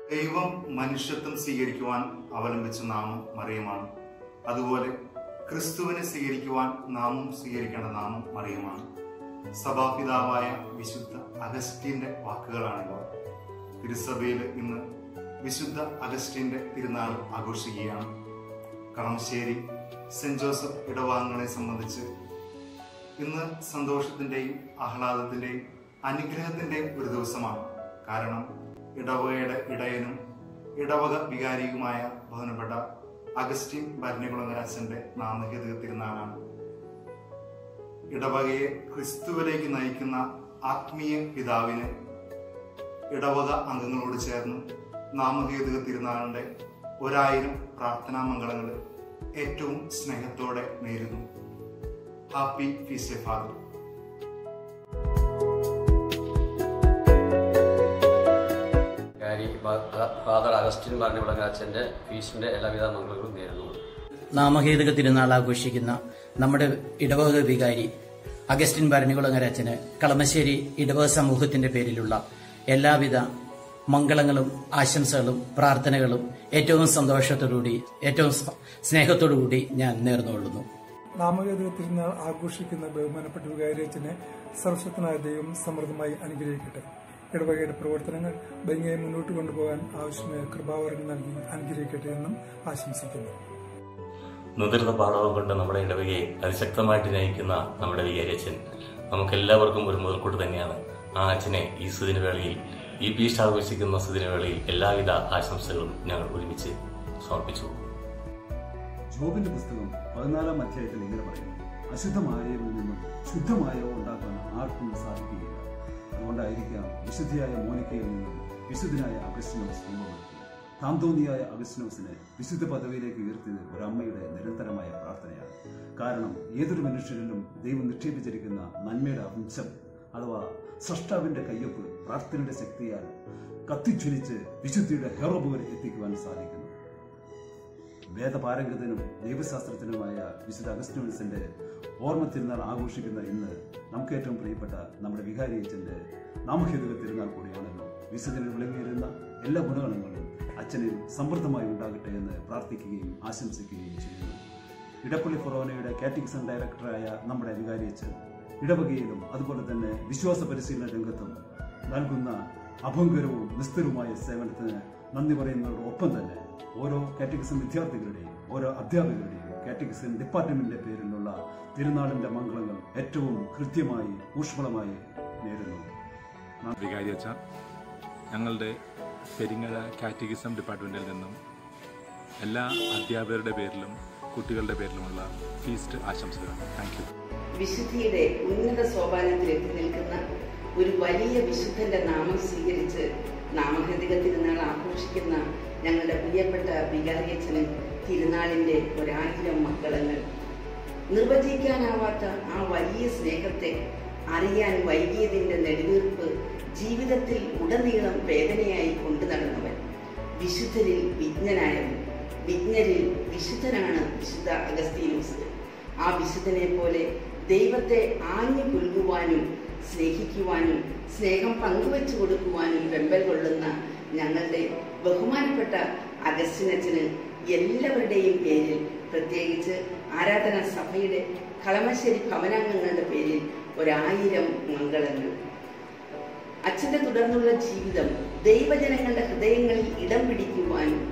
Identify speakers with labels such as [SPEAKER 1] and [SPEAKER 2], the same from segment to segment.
[SPEAKER 1] ദൈവം മനുഷ്യത്വം സ്വീകരിക്കുവാൻ അവലംബിച്ച നാമം മറിയമാണ് അതുപോലെ ക്രിസ്തുവിനെ സ്വീകരിക്കുവാൻ നാമം സ്വീകരിക്കേണ്ട നാമം മറിയമാണ് സഭാപിതാവായ വിശുദ്ധ അഗസ്റ്റിന്റെ വാക്കുകളാണിവ തിരുസഭയിൽ ഇന്ന് വിശുദ്ധ അഗസ്റ്റിന്റെ തിരുനാൾ ആഘോഷിക്കുകയാണ് കളമശ്ശേരി സെന്റ് ജോസഫ് ഇടവാങ്ങളെ സംബന്ധിച്ച് ഇന്ന് സന്തോഷത്തിന്റെയും ആഹ്ലാദത്തിന്റെയും അനുഗ്രഹത്തിന്റെയും ഒരു ദിവസമാണ് കാരണം ഇടവകയുടെ ഇടയനും ഇടവക വികാരിയുമായ ബഹുമാനപ്പെട്ട അഗസ്റ്റിൻ ഭരണികുളങ്ങരാച്ചന്റെ നാമകേത തിരുനാളാണ് ഇടവകയെ ക്രിസ്തുവിലേക്ക് നയിക്കുന്ന ആത്മീയ പിതാവിനെ ഇടവക അംഗങ്ങളോട് ചേർന്ന് നാമകേതുക തിരുനാളിന്റെ ഒരായിരം പ്രാർത്ഥനാ മംഗളങ്ങൾ ഏറ്റവും സ്നേഹത്തോടെ നേരുന്നു ഹാപ്പി ഫീസ്റ്റ് ഫാദർ
[SPEAKER 2] കാരി ഫാദർ അഗസ്റ്റിൻ പറഞ്ഞ അച്ഛൻ്റെ ഫീസിൻ്റെ എല്ലാവിധ മംഗളങ്ങളും നേരുന്നു
[SPEAKER 3] നാമഹേതുക തിരുനാൾ ആഘോഷിക്കുന്ന നമ്മുടെ ഇടവക വികാരി അഗസ്റ്റിൻ ഭരണികുളങ്ങര അച്ഛന് കളമശ്ശേരി ഇടവക സമൂഹത്തിന്റെ പേരിലുള്ള എല്ലാവിധ മംഗളങ്ങളും ആശംസകളും പ്രാർത്ഥനകളും ഏറ്റവും സന്തോഷത്തോടുകൂടി ഏറ്റവും സ്നേ- സ്നേഹത്തോടുകൂടി ഞാൻ നേർന്നുകൊള്ളുന്നു
[SPEAKER 4] നാമകേത തിരുനാൾ ആഘോഷിക്കുന്ന ബഹുമാനപ്പെട്ട വികാരിയച്ചനെ സർവശക്തനായ ദൈവം സമൃദ്ധമായി അനുഗ്രഹിക്കട്ടെ ഇടവകയുടെ പ്രവർത്തനങ്ങൾ ഭംഗിയായി മുന്നോട്ട് കൊണ്ടുപോകാൻ ആവശ്യമായ കൃപാവരം നൽകി അനുഗ്രഹിക്കട്ടെ എന്നും ആശംസിക്കുന്നു
[SPEAKER 5] മുതിർന്ന പാഠവും കൊണ്ട് നമ്മുടെ ഇടവകയെ അതിശക്തമായിട്ട് നയിക്കുന്ന നമ്മുടെ വികാരിയച്ഛൻ നമുക്കെല്ലാവർക്കും ഒരു മുതൽക്കൂട്ട് തന്നെയാണ് ആ അച്ഛനെ ഈ സുദിന വേളയിൽ ഈ പീസ്റ്റ് ആഘോഷിക്കുന്ന സുദിന വേളയിൽ എല്ലാവിധ ആശംസകളും ഞങ്ങൾ ഒരുമിച്ച് സമർപ്പിച്ചു
[SPEAKER 6] ജോബിന്റെ പുസ്തകം പതിനാലാം അധ്യായത്തിൽ ഇങ്ങനെ പറയുന്നു അശുദ്ധമായവയിൽ നിന്നും ശുദ്ധമായവ ഉണ്ടാക്കാൻ ആർക്കും സാധിക്കുകയില്ല അതുകൊണ്ടായിരിക്കാം വിശുദ്ധിയായ മോനിക്കയിൽ നിന്നും വിശുദ്ധനായ അഗസ്റ്റിനോസ് ജന്മമെടുത്തത് താന്തോന്നിയായ അഗസ്റ്റിനോസിനെ വിശുദ്ധ പദവിയിലേക്ക് ഉയർത്തിയത് ഒരു അമ്മയുടെ നിരന്തരമായ പ്രാർത്ഥനയാണ് കാരണം ഏതൊരു മനുഷ്യരിലും ദൈവം നിക്ഷേപിച്ചിരിക്കുന്ന നന്മയുടെ അംശം അഥവാ സൃഷ്ടാവിന്റെ കയ്യൊപ്പ് പ്രാർത്ഥനയുടെ ശക്തിയാൽ കത്തിജ്വലിച്ച് വിശുദ്ധിയുടെ ഹെറോബുകൾ എത്തിക്കുവാൻ സാധിക്കുന്നു വേദപാരംഗതനും ദൈവശാസ്ത്രജ്ഞനുമായ വിശുദ്ധ അഗസ്റ്റിനോസിന്റെ ഓർമ്മ തിരുനാൾ ആഘോഷിക്കുന്ന ഇന്ന് നമുക്ക് ഏറ്റവും പ്രിയപ്പെട്ട നമ്മുടെ വികാരിയച്ഛന്റെ നാമഹേതുക തിരുനാൾ കൂടിയാണല്ലോ വിശുദ്ധനിൽ വിളങ്ങിയിരുന്ന എല്ലാ ഗുണഗണങ്ങളും അച്ഛനിൽ സമൃദ്ധമായി ഉണ്ടാകട്ടെ എന്ന് പ്രാർത്ഥിക്കുകയും ആശംസിക്കുകയും ചെയ്യുന്നു ഇടപ്പള്ളി ഫൊറോനയുടെ കാറ്റിക്സൺ ഡയറക്ടറായ നമ്മുടെ വികാരിയച്ഛൻ ഇടവകയിലും അതുപോലെ തന്നെ വിശ്വാസ പരിശീലന രംഗത്തും നൽകുന്ന അഭംഗരവും നിസ്തരവുമായ സേവനത്തിന് നന്ദി പറയുന്നതോടൊപ്പം തന്നെ ഓരോ കാറ്റഗറിസം വിദ്യാർത്ഥികളുടെയും ഓരോ അധ്യാപകരുടെയും കാറ്റഗറിസം ഡിപ്പാർട്ട്മെന്റിന്റെ പേരിലുള്ള തിരുനാളിന്റെ മംഗളങ്ങൾ ഏറ്റവും കൃത്യമായി ഊഷ്മളമായി നേരുന്നു
[SPEAKER 7] വികാരിയച്ച ഞങ്ങളുടെ പെരിങ്ങഴ കാറ്റഗിസം ഡിപ്പാർട്ട്മെൻറ്റിൽ നിന്നും എല്ലാ അധ്യാപകരുടെ പേരിലും കുട്ടികളുടെ പേരിലുമുള്ള ഫീസ്റ്റ് ആശംസകൾ താങ്ക് യു
[SPEAKER 8] വിശുദ്ധിയുടെ ഉന്നത സോപാനത്തിൽ എത്തി നിൽക്കുന്ന ഒരു വലിയ വിശുദ്ധന്റെ നാമം സ്വീകരിച്ച് നാമഹൃതിക തിരുനാൾ ആഘോഷിക്കുന്ന ഞങ്ങളുടെ പ്രിയപ്പെട്ട വികാരിയച്ഛന് തിരുനാളിന്റെ ഒരായിരം മക്കളങ്ങൾ നിർവചിക്കാനാവാത്ത ആ വലിയ സ്നേഹത്തെ അറിയാൻ വൈകിയതിന്റെ നെടുവീർപ്പ് ജീവിതത്തിൽ ഉടനീളം വേദനയായി കൊണ്ടു നടന്നവൻ വിശുദ്ധരിൽ വിജ്ഞനായവൻ വിജ്ഞരിൽ വിശുദ്ധനാണ് വിശുദ്ധ അഗസ്തീനോസ് ആ വിശുദ്ധനെ പോലെ ദൈവത്തെ ആഞ്ഞു പുൽകുവാനും സ്നേഹിക്കുവാനും സ്നേഹം പങ്കുവെച്ചു കൊടുക്കുവാനും വെമ്പൽ കൊള്ളുന്ന ഞങ്ങളുടെ ബഹുമാനപ്പെട്ട അഗസ്റ്റിനച്ചന് എല്ലാവരുടെയും പേരിൽ പ്രത്യേകിച്ച് ആരാധനാ സഭയുടെ കളമശ്ശേരി ഭവനാംഗങ്ങളുടെ പേരിൽ ഒരായിരം മംഗളങ്ങൾ അച്ഛന്റെ തുടർന്നുള്ള ജീവിതം ദൈവജനങ്ങളുടെ ഹൃദയങ്ങളിൽ ഇടം പിടിക്കുവാനും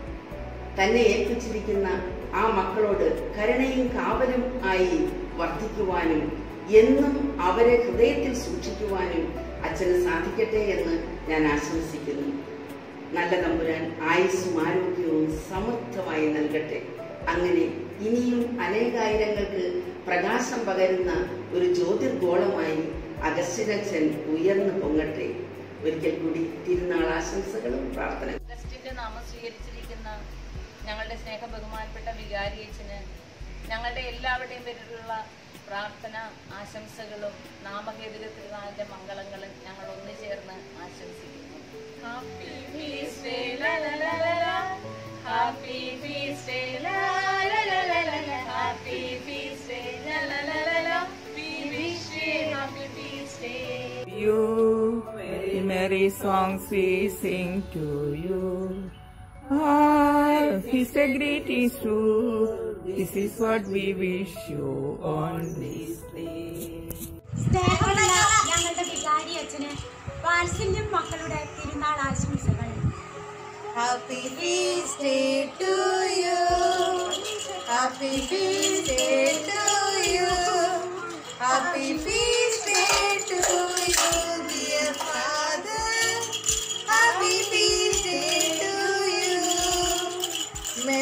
[SPEAKER 8] തന്നെ ഏൽപ്പിച്ചിരിക്കുന്ന ആ മക്കളോട് കരുണയും കാവലും ആയി വർദ്ധിക്കുവാനും എന്നും അവരെ ഹൃദയത്തിൽ സൂക്ഷിക്കുവാനും അച്ഛന് സാധിക്കട്ടെ എന്ന് ഞാൻ ആശംസിക്കുന്നു നല്ല തമ്പുരാൻ ആയുസ്സും ആരോഗ്യവും സമൃദ്ധമായി നൽകട്ടെ അങ്ങനെ ഇനിയും അനേകായിരങ്ങൾക്ക് പ്രകാശം പകരുന്ന ഒരു ജ്യോതിർഗോളമായി അഗസ്റ്റിനച്ഛൻ ഉയർന്നു പൊങ്ങട്ടെ ഒരിക്കൽ കൂടി തിരുനാൾ ആശംസകളും പ്രാർത്ഥന
[SPEAKER 9] അഗസ്റ്റിന്റെ നാമം സ്വീകരിച്ചിരിക്കുന്ന ഞങ്ങളുടെ സ്നേഹ ബഹുമാനപ്പെട്ട വികാരിയച്ചന് ഞങ്ങളുടെ എല്ലാവരുടെയും പേരിലുള്ള പ്രാർത്ഥന ആശംസകളും നാമകേതുക തിരുനാളിന്റെ മംഗളങ്ങളും ഞങ്ങൾ ഒന്നു ചേർന്ന് ആശംസിക്കുന്നു ഹാപ്പി ഫീസ്റ്റ് ഡേ ലാ ലാ ലാ ലാ ലാ ഹാപ്പി ഫീസ്റ്റ് ഡേ ലാ ലാ ലാ ലാ ലാ ലാ ഹാപ്പി ഫീസ്റ്റ് ഡേ ലാ ലാ ലാ ലാ ലാ വി wish you happy feast day
[SPEAKER 10] you, Mary victory songs we sing to you. Our His integrity is true. This is what we wish you on this day.
[SPEAKER 11] സ്നേഹമുള്ള ഞങ്ങളുടെ വികാരി അച്ഛന് വാത്സല്യം മക്കളുടെ തിരുനാൾ ആശംസകൾ
[SPEAKER 12] Happy feast day to you. Happy feast day to you. Happy feast day to you, dear Father. Happy feast day to you. May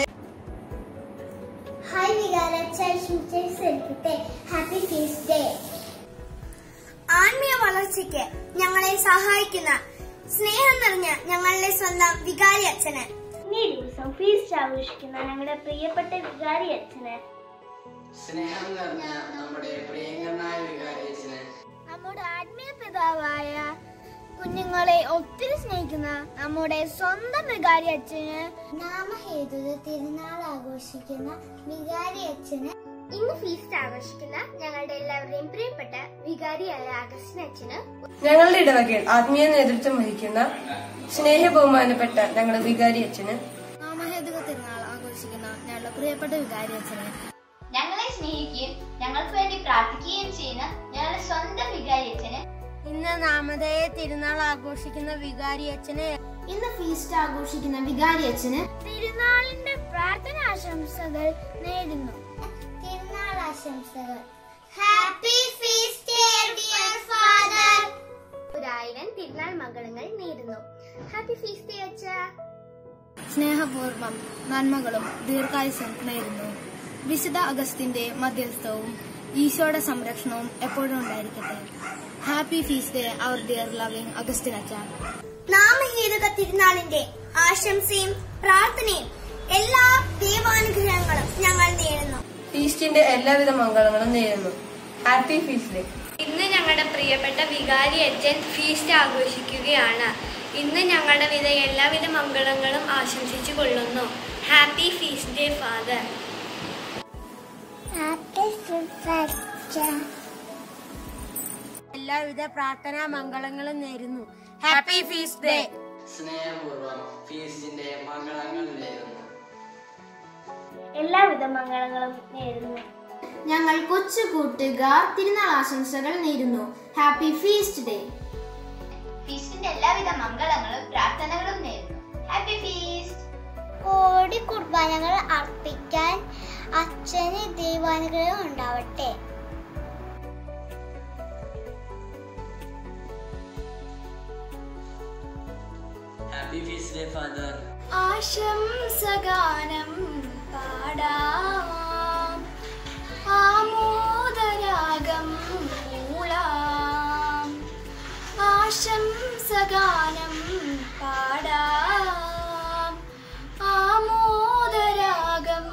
[SPEAKER 13] hi വികാരത്തെ happy feast day ആത്മീയ വളർച്ചയ്ക്ക് ഞങ്ങളെ സഹായിക്കുന്ന സ്നേഹം നിറഞ്ഞ ഞങ്ങളുടെ സ്വന്തം വികാരി അച്ഛന്
[SPEAKER 14] ഈ ദിവസം ഫീസ്റ്റ് ആഘോഷിക്കുന്ന ഞങ്ങളുടെ പ്രിയപ്പെട്ട വികാരി അച്ഛന്
[SPEAKER 15] സ്നേഹം നിറഞ്ഞ നമ്മുടെ പ്രിയങ്കരനായ വികാരിയച്ഛന്
[SPEAKER 13] നമ്മുടെ ആത്മീയ പിതാവായ കുഞ്ഞുങ്ങളെ ഒത്തിരി സ്നേഹിക്കുന്ന നമ്മുടെ സ്വന്തം വികാരി അച്ഛന് നാമഹേതുത തിരുനാൾ ആഘോഷിക്കുന്ന വികാരി അച്ഛന് ഇന്ന് ഫീസ്റ്റ് ആഘോഷിക്കുന്ന ഞങ്ങളുടെ എല്ലാവരുടെയും പ്രിയപ്പെട്ട വികാരിയായ അഗസ്റ്റിൻ അച്ഛന്
[SPEAKER 16] ഞങ്ങളുടെ ഇടവകയിൽ ആത്മീയ നേതൃത്വം വഹിക്കുന്ന സ്നേഹ ബഹുമാനപ്പെട്ട ഞങ്ങളുടെ വികാരി അച്ഛന്
[SPEAKER 13] നാമഹേതുക തിരുനാൾ ആഘോഷിക്കുന്ന ഞങ്ങളുടെ പ്രിയപ്പെട്ട വികാരി അച്ഛന്
[SPEAKER 14] ഞങ്ങളെ സ്നേഹിക്കുകയും ഞങ്ങൾക്ക് വേണ്ടി പ്രാർത്ഥിക്കുകയും ചെയ്യുന്ന ഞങ്ങളുടെ സ്വന്തം വികാരി അച്ഛന്
[SPEAKER 13] ഇന്ന് നാമധേയ തിരുനാൾ ആഘോഷിക്കുന്ന വികാരി അച്ഛന് ഇന്ന് ഫീസ്റ്റ് ആഘോഷിക്കുന്ന വികാരി അച്ഛന് തിരുനാളിന്റെ പ്രാർത്ഥന ആശംസകൾ നേരുന്നു തിരുനാൾ ആശംസകൾ ഹാപ്പി ഫീസ്റ്റ് ഡിയർ ഫാദർ ഒരായിരം തിരുനാൾ മംഗളങ്ങൾ നേരുന്നു ഹാപ്പി ഫീസ്റ്റ് അച്ഛ സ്നേഹപൂർവ്വം നന്മകളും ദീർഘായുസം നേരുന്നു വിശുദ്ധ അഗസ്റ്റിന്റെ മധ്യസ്ഥവും ഈശോയുടെ സംരക്ഷണവും എപ്പോഴും ഉണ്ടായിരിക്കട്ടെ happy feast day our dear loving Augustine അച്ഛ നാമഹേതുക തിരുനാളിന്റെ ആശംസയും പ്രാർത്ഥനയും എല്ലാ ദൈവാനുഗ്രഹങ്ങളും ഞങ്ങൾ നേരുന്നു
[SPEAKER 16] ഫീസ്റ്റിന്റെ എല്ലാവിധ മംഗളങ്ങളും നേരുന്നു ഹാപ്പി ഫീസ്റ്റ് ഡേ
[SPEAKER 14] ഇന്ന് ഞങ്ങളുടെ പ്രിയപ്പെട്ട വികാരി അച്ഛൻ ഫീസ്റ്റ് ആഘോഷിക്കുകയാണ് ഇന്ന് ഞങ്ങളുടെ വിധ എല്ലാവിധ മംഗളങ്ങളും ആശംസിച്ചു കൊള്ളുന്നു ഹാപ്പി ഫീസ്റ്റ് ഡേ ഫാദർ
[SPEAKER 13] എല്ലാവിധ പ്രാർത്ഥനാ മംഗളങ്ങളും നേരുന്നു ഹാപ്പി ഫീസ്റ്റ് ഡേ
[SPEAKER 15] സ്നേഹപൂർവ്വം ഫീസ്റ്റിന്റെ മംഗളങ്ങൾ നേരുന്നു
[SPEAKER 14] എല്ലാവിധ മംഗളങ്ങളും നേരുന്നു
[SPEAKER 13] ഞങ്ങൾ കൊച്ചു കൂട്ടുകാർ തിരുനാൾ ആശംസകൾ നേരുന്നു ഹാപ്പി ഫീസ്റ്റ് ഡേ
[SPEAKER 14] ഫീസ്റ്റിന്റെ എല്ലാവിധ മംഗളങ്ങളും പ്രാർത്ഥനകളും നേരുന്നു ഹാപ്പി ഫീസ്റ്റ്
[SPEAKER 13] കോടി കുർബാനകൾ അർപ്പിക്കാൻ അച്ഛന് ദൈവാനുഗ്രഹം ഉണ്ടാവട്ടെ
[SPEAKER 15] ഹാപ്പി ഫീസ്റ്റ് ഡേ ഫാദർ
[SPEAKER 13] ആശംസഗാനം പാടാം ആമോദരാഗം മൂളാം ആശംസഗാനം പാടാം ആമോദരാഗം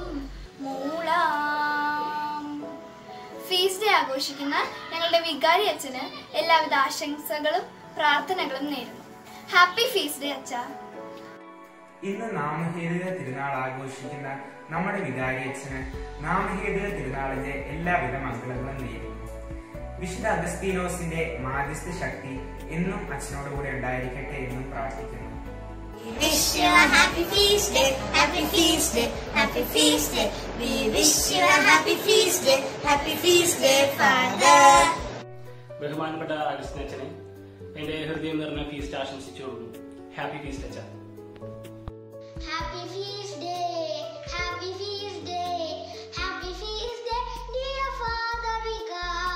[SPEAKER 13] മൂളാം ഫീസ്റ്റ് ഡേ ആഘോഷിക്കുന്ന ഞങ്ങളുടെ വികാരി അച്ഛന് എല്ലാവിധ ആശംസകളും പ്രാർത്ഥനകളും നേരുന്നു ഹാപ്പി ഫീസ്റ്റ് ഡേ അച്ഛാ
[SPEAKER 17] ഇന്ന് നാമഹേതുക തിരുനാൾ ആഘോഷിക്കുന്ന നമ്മുടെ വികാരിയച്ഛന് നാമഹേതുക തിരുനാളിന്റെ എല്ലാവിധ മംഗളങ്ങളും നേരുന്നു വിശുദ്ധ അഗസ്തീനോസിന്റെ മാധ്യസ്ഥ ശക്തി എന്നും അച്ഛനോടുകൂടെ ഉണ്ടായിരിക്കട്ടെ എന്നും പ്രാർത്ഥിക്കുന്നു
[SPEAKER 13] wish you a happy feast day, happy feast day, happy feast day. We wish you a happy feast day, happy feast day, Father.
[SPEAKER 18] ബഹുമാനപ്പെട്ട അഗസ്റ്റിനച്ഛനെ എൻ്റെ ഹൃദയം നിറഞ്ഞ ഫീസ്റ്റ് ആശംസിച്ചോളൂ ഹാപ്പി ഫീസ്റ്റ് അച്ഛൻ
[SPEAKER 13] Happy feast day, happy feast day, happy feast day, dear Father Vicar.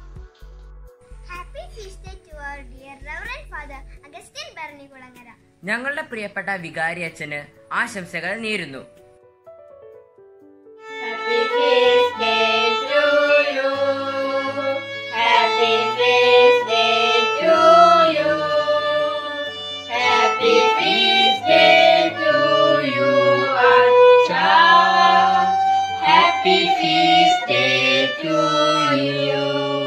[SPEAKER 13] Happy feast day to our dear Reverend Father Augustine Bernikuളങ്ങര.
[SPEAKER 19] ഞങ്ങളുടെ പ്രിയപ്പെട്ട വികാരി അച്ഛന് ആശംസകൾ നേരുന്നു
[SPEAKER 14] Happy feast day to you. Happy feast day to you. Happy feast day to you, Acha. Happy feast day to you.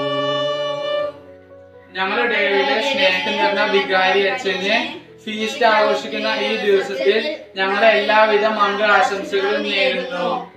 [SPEAKER 20] ഞങ്ങളുടെ ഇടയിലെ സ്നേഹം നിറഞ്ഞ വികാരി അച്ഛനെ ഫീസ്റ്റ് ആഘോഷിക്കുന്ന ഈ ദിവസത്തിൽ ഞങ്ങളുടെ എല്ലാവിധ മംഗളാശംസകളും നേരുന്നു